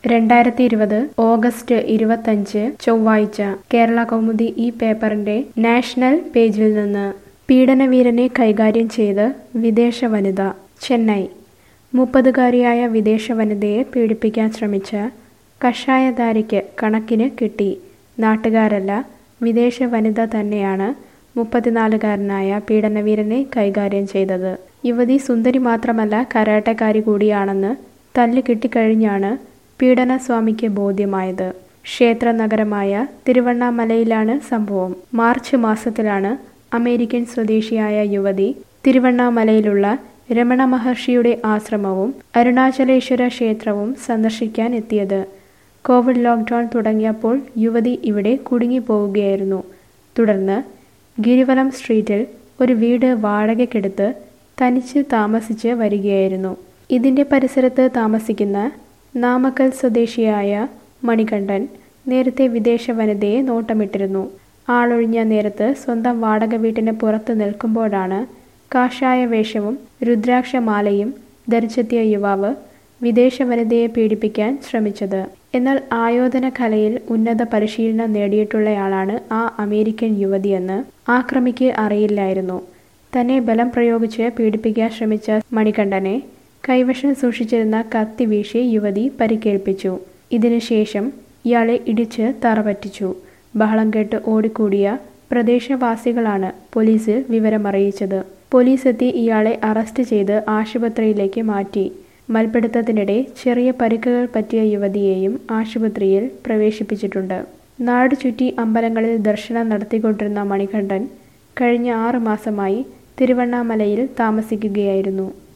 രണ്ടായിരത്തി ഇരുപത് ഓഗസ്റ്റ് ഇരുപത്തഞ്ച് ചൊവ്വാഴ്ച കേരള കൗമുദി ഈ പേപ്പറിന്റെ നാഷണൽ പേജിൽ നിന്ന് പീഡനവീരനെ കൈകാര്യം ചെയ്ത് വിദേശ വനിത ചെന്നൈ മുപ്പതുകാരിയായ വിദേശ വനിതയെ പീഡിപ്പിക്കാൻ ശ്രമിച്ച കഷായധാരിക്ക് കണക്കിന് കിട്ടി നാട്ടുകാരല്ല വിദേശ വനിത തന്നെയാണ് മുപ്പത്തിനാലുകാരനായ പീഡനവീരനെ കൈകാര്യം ചെയ്തത് യുവതി സുന്ദരി മാത്രമല്ല കരാട്ടക്കാരി കൂടിയാണെന്ന് തല്ല് കിട്ടിക്കഴിഞ്ഞാണ് പീഡനസ്വാമിക്ക് ബോധ്യമായത് ക്ഷേത്ര നഗരമായ തിരുവണ്ണാമലയിലാണ് സംഭവം മാർച്ച് മാസത്തിലാണ് അമേരിക്കൻ സ്വദേശിയായ യുവതി തിരുവണ്ണാമലയിലുള്ള രമണ മഹർഷിയുടെ ആശ്രമവും അരുണാചലേശ്വര ക്ഷേത്രവും സന്ദർശിക്കാൻ എത്തിയത് കോവിഡ് ലോക്ക്ഡൗൺ തുടങ്ങിയപ്പോൾ യുവതി ഇവിടെ കുടുങ്ങിപ്പോവുകയായിരുന്നു തുടർന്ന് ഗിരിവലം സ്ട്രീറ്റിൽ ഒരു വീട് വാടകയ്ക്കെടുത്ത് തനിച്ച് താമസിച്ച് വരികയായിരുന്നു ഇതിന്റെ പരിസരത്ത് താമസിക്കുന്ന നാമക്കൽ സ്വദേശിയായ മണികണ്ഠൻ നേരത്തെ വിദേശ വനിതയെ നോട്ടമിട്ടിരുന്നു ആളൊഴിഞ്ഞ നേരത്ത് സ്വന്തം വാടക വീട്ടിന് പുറത്ത് നിൽക്കുമ്പോഴാണ് കാഷായ വേഷവും രുദ്രാക്ഷമാലയും ധരിച്ചെത്തിയ യുവാവ് വിദേശ വനിതയെ പീഡിപ്പിക്കാൻ ശ്രമിച്ചത് എന്നാൽ ആയോധന കലയിൽ ഉന്നത പരിശീലനം നേടിയിട്ടുള്ളയാളാണ് ആ അമേരിക്കൻ യുവതിയെന്ന് ആക്രമിക്ക് അറിയില്ലായിരുന്നു തന്നെ ബലം പ്രയോഗിച്ച് പീഡിപ്പിക്കാൻ ശ്രമിച്ച മണികണ്ഠനെ കൈവശം സൂക്ഷിച്ചിരുന്ന കത്തി വീശി യുവതി പരിക്കേൽപ്പിച്ചു ഇതിനുശേഷം ഇയാളെ ഇടിച്ച് തറപറ്റിച്ചു ബഹളം കേട്ട് ഓടിക്കൂടിയ പ്രദേശവാസികളാണ് പോലീസിൽ വിവരമറിയിച്ചത് പോലീസ് എത്തി ഇയാളെ അറസ്റ്റ് ചെയ്ത് ആശുപത്രിയിലേക്ക് മാറ്റി മൽപ്പിടുത്തത്തിനിടെ ചെറിയ പരിക്കുകൾ പറ്റിയ യുവതിയെയും ആശുപത്രിയിൽ പ്രവേശിപ്പിച്ചിട്ടുണ്ട് നാട് ചുറ്റി അമ്പലങ്ങളിൽ ദർശനം നടത്തിക്കൊണ്ടിരുന്ന മണികണ്ഠൻ കഴിഞ്ഞ ആറ് മാസമായി തിരുവണ്ണാമലയിൽ താമസിക്കുകയായിരുന്നു